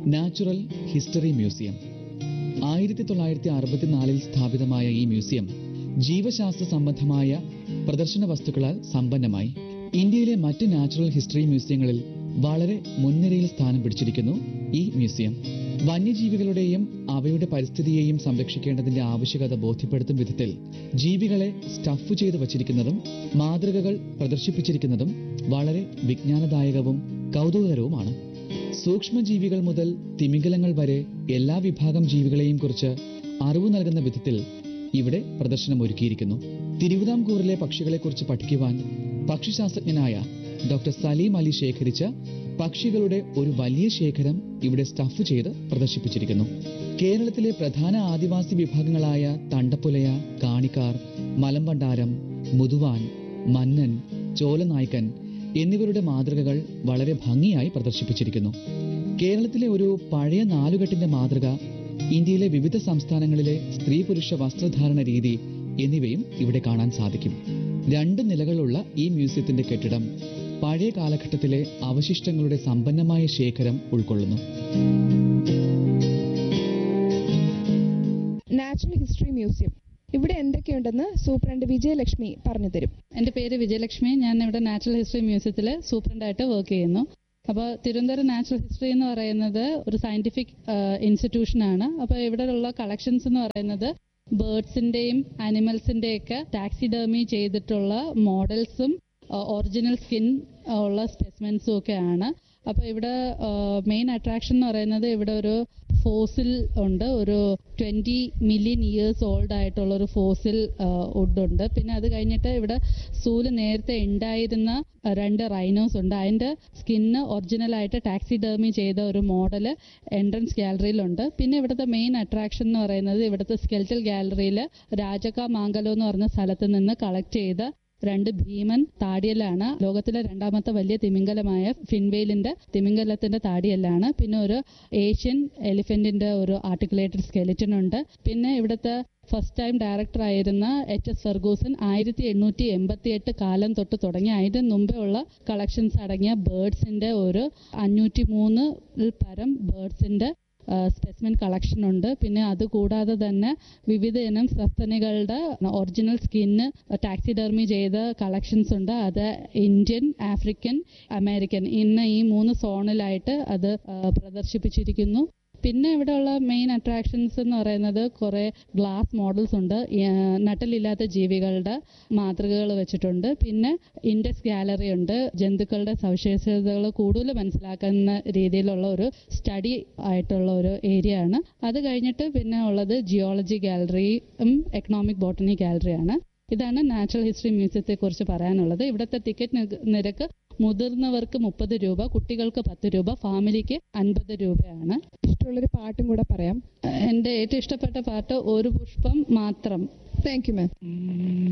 natural history museum ആയിരത്തി തൊള്ളായിരത്തി അറുപത്തിനാലിൽ സ്ഥാപിതമായ ഈ മ്യൂസിയം ജീവശാസ്ത്ര സംബന്ധമായ പ്രദർശന വസ്തുക്കളാൽ സമ്പന്നമായി ഇന്ത്യയിലെ മറ്റ് നാച്ചുറൽ ഹിസ്റ്ററി മ്യൂസിയങ്ങളിൽ വളരെ മുൻനിരയിൽ സ്ഥാനം പിടിച്ചിരിക്കുന്നു ഈ മ്യൂസിയം വന്യജീവികളുടെയും അവയുടെ പരിസ്ഥിതിയെയും സംരക്ഷിക്കേണ്ടതിന്റെ ആവശ്യകത ബോധ്യപ്പെടുത്തും വിധത്തിൽ ജീവികളെ സ്റ്റഫ് ചെയ്ത് വച്ചിരിക്കുന്നതും മാതൃകകൾ പ്രദർശിപ്പിച്ചിരിക്കുന്നതും വളരെ വിജ്ഞാനദായകവും കൗതുകകരവുമാണ് സൂക്ഷ്മജീവികൾ മുതൽ തിമിംഗലങ്ങൾ വരെ എല്ലാ വിഭാഗം ജീവികളെയും കുറിച്ച് അറിവ് നൽകുന്ന വിധത്തിൽ ഇവിടെ പ്രദർശനം ഒരുക്കിയിരിക്കുന്നു തിരുവിതാംകൂറിലെ പക്ഷികളെക്കുറിച്ച് പഠിക്കുവാൻ പക്ഷിശാസ്ത്രജ്ഞനായ ഡോക്ടർ സലീം അലി ശേഖരിച്ച പക്ഷികളുടെ ഒരു വലിയ ശേഖരം ഇവിടെ സ്റ്റഫ് ചെയ്ത് പ്രദർശിപ്പിച്ചിരിക്കുന്നു കേരളത്തിലെ പ്രധാന ആദിവാസി വിഭാഗങ്ങളായ തണ്ടപ്പുലയ കാണിക്കാർ മലമ്പണ്ടാരം മുതുവാൻ മന്നൻ ചോലനായ്ക്കൻ എന്നിവരുടെ മാതൃകകൾ വളരെ ഭംഗിയായി പ്രദർശിപ്പിച്ചിരിക്കുന്നു കേരളത്തിലെ ഒരു പഴയ നാലുകെട്ടിന്റെ മാതൃക ഇന്ത്യയിലെ വിവിധ സംസ്ഥാനങ്ങളിലെ സ്ത്രീ പുരുഷ വസ്ത്രധാരണ രീതി എന്നിവയും ഇവിടെ കാണാൻ സാധിക്കും രണ്ട് നിലകളുള്ള ഈ മ്യൂസിയത്തിന്റെ കെട്ടിടം പഴയ കാലഘട്ടത്തിലെ അവശിഷ്ടങ്ങളുടെ സമ്പന്നമായ ശേഖരം ഉൾക്കൊള്ളുന്നു നാച്ചുറൽ ഹിസ്റ്ററി മ്യൂസിയം ഇവിടെ എന്തൊക്കെയുണ്ടെന്ന് സൂപ്രണ്ട് വിജയലക്ഷ്മി പറഞ്ഞു തരും എൻ്റെ പേര് വിജയലക്ഷ്മി ഞാൻ ഇവിടെ നാച്ചുറൽ ഹിസ്റ്ററി മ്യൂസിയത്തിൽ സൂപ്രണ്ടായിട്ട് വർക്ക് ചെയ്യുന്നു അപ്പോൾ തിരുവനന്തപുരം നാച്ചുറൽ ഹിസ്റ്ററി എന്ന് പറയുന്നത് ഒരു സയന്റിഫിക് ഇൻസ്റ്റിറ്റ്യൂഷനാണ് അപ്പോൾ ഇവിടെയുള്ള കളക്ഷൻസ് എന്ന് പറയുന്നത് ബേർഡ്സിൻ്റെയും ആനിമൽസിൻ്റെയൊക്കെ ടാക്സിഡേമി ചെയ്തിട്ടുള്ള മോഡൽസും ഒറിജിനൽ സ്കിൻ ഉള്ള സ്പെസിമെൻസും ഒക്കെയാണ് അപ്പോൾ ഇവിടെ മെയിൻ അട്രാക്ഷൻ എന്ന് പറയുന്നത് ഇവിടെ ഒരു ഫോസിൽ ഉണ്ട് ഒരു ട്വൻറ്റി മില്യൺ ഇയേഴ്സ് ഓൾഡ് ആയിട്ടുള്ള ഒരു ഫോസിൽ വുഡ് ഉണ്ട് പിന്നെ അത് കഴിഞ്ഞിട്ട് ഇവിടെ സൂല് നേരത്തെ ഉണ്ടായിരുന്ന രണ്ട് റൈനോസ് ഉണ്ട് അതിൻ്റെ സ്കിന്ന് ഒറിജിനലായിട്ട് ടാക്സിഡേമി ചെയ്ത ഒരു മോഡൽ എൻട്രൻസ് ഗാലറിയിലുണ്ട് പിന്നെ ഇവിടുത്തെ മെയിൻ അട്രാക്ഷൻ എന്ന് പറയുന്നത് ഇവിടുത്തെ സ്കെൽറ്റൽ ഗാലറിയിൽ രാജക മാങ്കലോ എന്ന് പറഞ്ഞ സ്ഥലത്ത് നിന്ന് കളക്ട് ചെയ്ത രണ്ട് ഭീമൻ താടിയലാണ് ലോകത്തിലെ രണ്ടാമത്തെ വലിയ തിമിംഗലമായ ഫിൻവെയിലിന്റെ തിമിംഗലത്തിന്റെ താടിയല്ലാണ് പിന്നെ ഒരു ഏഷ്യൻ എലിഫന്റിന്റെ ഒരു ആർട്ടിക്കുലേറ്റഡ് സ്കെലിറ്റൻ ഉണ്ട് പിന്നെ ഇവിടുത്തെ ഫസ്റ്റ് ടൈം ഡയറക്ടർ ആയിരുന്ന എച്ച് എസ് ഫെർഗൂസൻ ആയിരത്തി എണ്ണൂറ്റി എൺപത്തി എട്ട് കാലം തൊട്ട് തുടങ്ങി അതിന് മുമ്പേ ഉള്ള കളക്ഷൻസ് അടങ്ങിയ ബേർഡ്സിന്റെ ഒരു അഞ്ഞൂറ്റി മൂന്നിൽ പരം ബേർഡ്സിന്റെ സ്പെസിമെൻ കളക്ഷൻ ഉണ്ട് പിന്നെ അതുകൂടാതെ തന്നെ വിവിധ ഇനം സസ്തനികളുടെ ഒറിജിനൽ സ്കിന്ന് ടാക്സിഡെർമി ചെയ്ത കളക്ഷൻസ് ഉണ്ട് അത് ഇന്ത്യൻ ആഫ്രിക്കൻ അമേരിക്കൻ ഇന്ന് ഈ മൂന്ന് സോണിലായിട്ട് അത് പ്രദർശിപ്പിച്ചിരിക്കുന്നു പിന്നെ ഇവിടെയുള്ള മെയിൻ അട്രാക്ഷൻസ് എന്ന് പറയുന്നത് കുറേ ഗ്ലാസ് മോഡൽസ് ഉണ്ട് നട്ടലില്ലാത്ത ജീവികളുടെ മാതൃകകൾ വെച്ചിട്ടുണ്ട് പിന്നെ ഇൻഡെക്സ് ഗാലറി ഉണ്ട് ജന്തുക്കളുടെ സവിശേഷതകൾ കൂടുതൽ മനസ്സിലാക്കുന്ന രീതിയിലുള്ള ഒരു സ്റ്റഡി ആയിട്ടുള്ള ഒരു ഏരിയ ആണ് അത് കഴിഞ്ഞിട്ട് പിന്നെ ഉള്ളത് ജിയോളജി ഗാലറിയും എക്കണോമിക് ബോട്ടണി ഗാലറിയാണ് ഇതാണ് നാച്ചുറൽ ഹിസ്റ്ററി മ്യൂസിയത്തെ കുറിച്ച് പറയാനുള്ളത് ഇവിടുത്തെ ടിക്കറ്റ് നിരക്ക് മുതിർന്നവർക്ക് മുപ്പത് രൂപ കുട്ടികൾക്ക് പത്ത് രൂപ ഫാമിലിക്ക് അൻപത് രൂപയാണ് ഇഷ്ടമുള്ളൊരു പാട്ടും കൂടെ പറയാം എൻ്റെ ഏറ്റവും ഇഷ്ടപ്പെട്ട പാട്ട് ഒരു പുഷ്പം മാത്രം താങ്ക് യു മാം